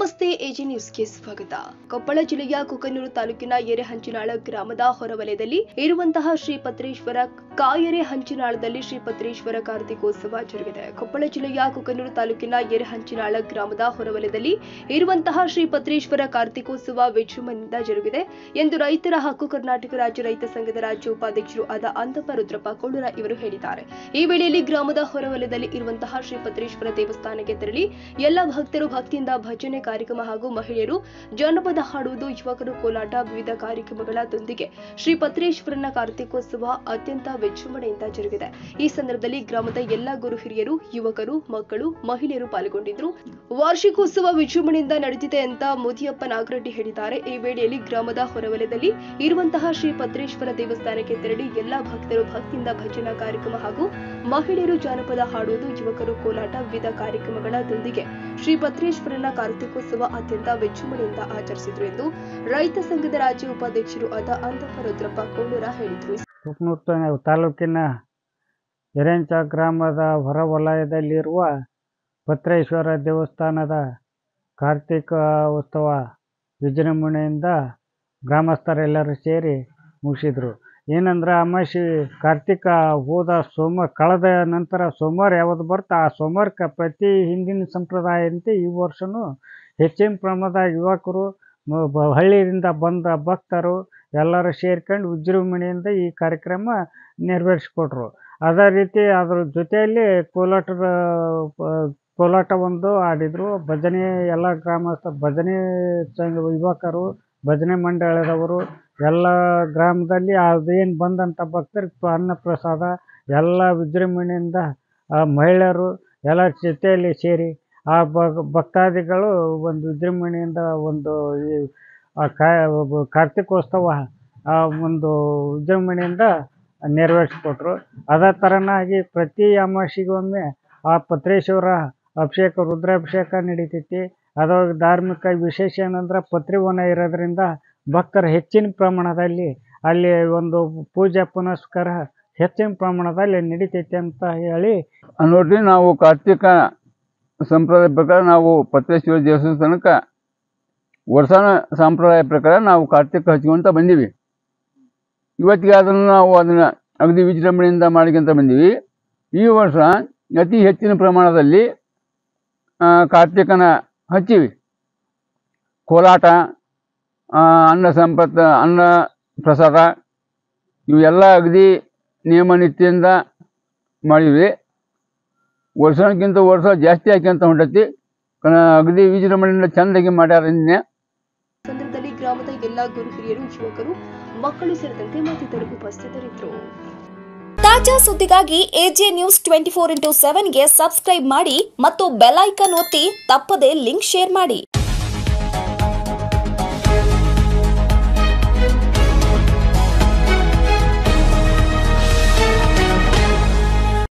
ನಮಸ್ತೆ ಎಜಿ ನ್ಯೂಸ್ಗೆ ಸ್ವಾಗತ ಕೊಪ್ಪಳ ಜಿಲ್ಲೆಯ ಕುಕನೂರು ತಾಲೂಕಿನ ಎರೆಹಂಚಿನಾಳ ಗ್ರಾಮದ ಹೊರವಲಯದಲ್ಲಿ ಇರುವಂತಹ ಶ್ರೀ ಪತ್ರೇಶ್ವರ ಕಾಯರೆ ಹಂಚಿನಾಳದಲ್ಲಿ ಶ್ರೀ ಪತ್ರೇಶ್ವರ ಕಾರ್ತಿಕೋತ್ಸವ ಜರುಗಿದೆ ಕೊಪ್ಪಳ ಜಿಲ್ಲೆಯ ಕುಕನೂರು ತಾಲೂಕಿನ ಎರೆಹಂಚಿನಾಳ ಗ್ರಾಮದ ಹೊರವಲಯದಲ್ಲಿ ಇರುವಂತಹ ಶ್ರೀ ಪತ್ರೇಶ್ವರ ಕಾರ್ತಿಕೋತ್ಸವ ವಿಜೃಂಭಣೆಯಿಂದ ಜರುಗಿದೆ ಎಂದು ರೈತರ ಹಕ್ಕು ಕರ್ನಾಟಕ ರಾಜ್ಯ ರೈತ ಸಂಘದ ರಾಜ್ಯ ಉಪಾಧ್ಯಕ್ಷರು ಆದ ಅಂತಪ್ಪ ರುದ್ರಪ್ಪ ಕೊಳ್ಳೂರ ಇವರು ಹೇಳಿದ್ದಾರೆ ಈ ವೇಳೆಯಲ್ಲಿ ಗ್ರಾಮದ ಹೊರವಲಯದಲ್ಲಿ ಇರುವಂತಹ ಶ್ರೀ ಪತ್ರೇಶ್ವರ ದೇವಸ್ಥಾನಕ್ಕೆ ತೆರಳಿ ಎಲ್ಲ ಭಕ್ತರು ಭಕ್ತಿಯಿಂದ ಭಜನೆ ಕಾರ್ಯಕ್ರಮ ಹಾಗೂ ಮಹಿಳೆಯರು ಜಾನಪದ ಹಾಡುವುದು ಯುವಕರು ಕೋಲಾಟ ವಿವಿಧ ಕಾರ್ಯಕ್ರಮಗಳೊಂದಿಗೆ ಶ್ರೀ ಪತ್ರೇಶ್ವರನ ಕಾರ್ತಿಕೋತ್ಸವ ಅತ್ಯಂತ ವಿಜೃಂಭಣೆಯಿಂದ ಜರುಗಿದೆ ಈ ಸಂದರ್ಭದಲ್ಲಿ ಗ್ರಾಮದ ಎಲ್ಲಾ ಗುರು ಹಿರಿಯರು ಯುವಕರು ಮಕ್ಕಳು ಮಹಿಳೆಯರು ಪಾಲ್ಗೊಂಡಿದ್ರು ವಾರ್ಷಿಕೋತ್ಸವ ವಿಜೃಂಭಣೆಯಿಂದ ನಡೆದಿದೆ ಅಂತ ಮೋದಿಯಪ್ಪ ನಾಗರೆಡ್ಡಿ ಹೇಳಿದ್ದಾರೆ ಈ ವೇಳೆಯಲ್ಲಿ ಗ್ರಾಮದ ಹೊರವಲಯದಲ್ಲಿ ಇರುವಂತಹ ಶ್ರೀ ಪತ್ರೇಶ್ವರ ದೇವಸ್ಥಾನಕ್ಕೆ ತೆರಳಿ ಎಲ್ಲಾ ಭಕ್ತರು ಭಕ್ತಿಯಿಂದ ಭಜನಾ ಕಾರ್ಯಕ್ರಮ ಹಾಗೂ ಮಹಿಳೆಯರು ಜಾನಪದ ಹಾಡುವುದು ಯುವಕರು ಕೋಲಾಟ ವಿವಿಧ ಕಾರ್ಯಕ್ರಮಗಳೊಂದಿಗೆ ಶ್ರೀ ಭದ್ರೇಶ್ವರನ ಕಾರ್ತಿಕೋತ್ಸವ ಅತ್ಯಂತ ವಿಜೃಂಭಣೆಯಿಂದ ಆಚರಿಸಿದ್ರು ಎಂದು ರೈತ ಸಂಘದ ರಾಜ್ಯ ಉಪಾಧ್ಯಕ್ಷರು ಆದ ಅಂತಪ್ಪ ರುದ್ರಪ್ಪ ಕೊಳ್ಳೂರ ಹೇಳಿದರು ಕುಕ್ನೂರು ತಾಲೂಕಿನ ಎರೆಂಚ ಗ್ರಾಮದ ಹೊರವಲಯದಲ್ಲಿರುವ ಭದ್ರೇಶ್ವರ ದೇವಸ್ಥಾನದ ಕಾರ್ತಿಕ ಉತ್ಸವ ವಿಜೃಂಭಣೆಯಿಂದ ಗ್ರಾಮಸ್ಥರೆಲ್ಲರೂ ಸೇರಿ ಮುಗಿಸಿದ್ರು ಏನಂದ್ರೆ ಅಮಾಸಿ ಕಾರ್ತಿಕ ಹೋದ ಸೋಮವಾರ ಕಳೆದ ನಂತರ ಸೋಮವಾರ ಯಾವುದು ಬರುತ್ತೆ ಆ ಸೋಮವಾರಕ್ಕೆ ಪ್ರತಿ ಹಿಂದಿನ ಸಂಪ್ರದಾಯದಂತೆ ಈ ವರ್ಷವೂ ಹೆಚ್ಚಿನ ಪ್ರಮಾಣದ ಯುವಕರು ಮ- ಬ- ಹಳ್ಳಿಯಿಂದ ಬಂದ ಭಕ್ತರು ಎಲ್ಲರೂ ಸೇರ್ಕೊಂಡು ವಿಜೃಂಭಣೆಯಿಂದ ಈ ಕಾರ್ಯಕ್ರಮ ನೆರವೇರಿಸ್ಕೊಟ್ರು ಅದೇ ರೀತಿ ಅದ್ರ ಜೊತೆಯಲ್ಲಿ ಕೋಲಾಟದ ಆ, ಕೋಲಾಟ ಒಂದು ಆಡಿದರು ಭಜನೆ ಎಲ್ಲ ಗ್ರಾಮಸ್ಥ ಭಜನೆ ಸಂಘ ಯುವಕರು ಭಜನೆ ಮಂಡಳದವರು ಎಲ್ಲ ಗ್ರಾಮದಲ್ಲಿ ಅದೇನು ಬಂದಂಥ ಭಕ್ತರಿಗೆ ಅನ್ನ ಪ್ರಸಾದ ಎಲ್ಲ ವಿಜೃಂಭಣೆಯಿಂದ ಆ ಮಹಿಳೆಯರು ಎಲ್ಲ ಜೊತೆಯಲ್ಲಿ ಸೇರಿ ಆ ಭಕ್- ಭಕ್ತಾದಿಗಳು ಒಂದು ವಿಜೃಂಭಣೆಯಿಂದ ಒಂದು ಈ ಆ ಕಾ ಒಬ್ಬ ಕಾರ್ತಿಕೋತ್ಸವ ಆ ಒಂದು ವಿಜೃಂಭಣೆಯಿಂದ ನೆರವೇರಿಸ್ಕೊಟ್ರು ಅದೇ ಥರನಾಗಿ ಪ್ರತಿ ಅಮಾವಾಸ್ಯೆಗೊಮ್ಮೆ ಆ ಪತ್ರೇಶ್ವರ ಅಭಿಷೇಕ ರುದ್ರಾಭಿಷೇಕ ನಡೀತೈತಿ ಅದ್ರೊಳಗೆ ಧಾರ್ಮಿಕ ವಿಶೇಷ ಏನಂದ್ರೆ ಪತ್ರಿವನ ಇರೋದ್ರಿಂದ ಭಕ್ತರು ಹೆಚ್ಚಿನ ಪ್ರಮಾಣದಲ್ಲಿ ಅಲ್ಲಿ ಒಂದು ಪೂಜೆ ಪುನಸ್ಕಾರ ಹೆಚ್ಚಿನ ಪ್ರಮಾಣದಲ್ಲಿ ನಡೀತೈತಿ ಅಂತ ಹೇಳಿ ನೋಡ್ರಿ ನಾವು ಕಾರ್ತಿಕ ಸಂಪ್ರದಾಯ ಪ್ರಕಾರ ನಾವು ಪತ್ರೇಶ್ವರ ದೇವಸ್ಥಾನಕ್ಕೆ ವರ್ಷಾನ ಸಂಪ್ರದಾಯ ಪ್ರಕಾರ ನಾವು ಕಾರ್ತಿಕ ಹಚ್ಕೊಂತ ಬಂದೀವಿ ಇವತ್ತಿಗೆ ಅದನ್ನು ನಾವು ಅದನ್ನು ಅಗದಿ ವಿಜೃಂಭಣೆಯಿಂದ ಮಾಡ್ಕೊಂತ ಬಂದೀವಿ ಈ ವರ್ಷ ಅತಿ ಹೆಚ್ಚಿನ ಪ್ರಮಾಣದಲ್ಲಿ ಆ, ಕಾರ್ತಿಕನ ಹಚ್ಚಿವಿ ಕೋಲಾಟ ಆ, ಅನ್ನ ಸಂಪತ್ ಅನ್ನ ಪ್ರಸಾದ ಇವೆಲ್ಲ ಅಗದಿ ನಿಯಮ ನಿತ್ಯದಿಂದ ಮಾಡಿವಿ ವರ್ಷಕ್ಕಿಂತ ವರ್ಷ ಜಾಸ್ತಿ ಆಕ್ಯಂತ ಹೊಂಟೈತಿ ಕಣ- ಅಗದಿ ವಿಜೃಂಭಣೆಯಿಂದ ಚಂದಾಗಿ ಮಾಡ್ಯಾರ ನಿನ್ನೆ ಸಂದರ್ಭದಲ್ಲಿ ಗ್ರಾಮದ ಎಲ್ಲಾ ಗುರು ಹಿರಿಯರು ಯುವಕರು ಮಕ್ಕಳು ಸೇರಿದಂತೆ ಮತ್ತಿತರರು ಉಪಸ್ಥಿತರಿದ್ದರು ತಾಜಾ ಸುದ್ದಿಗಾಗಿ AJ news twenty four into ಸೆವೆನ್ಗೆ ಸಬ್ಸ್ಕ್ರೈಬ್ ಮಾಡಿ ಮತ್ತು ಬೆಲ್ ಐಕಾನ್ ಒತ್ತಿ ತಪ್ಪದೇ ಲಿಂಕ್ ಶೇರ್ ಮಾಡಿ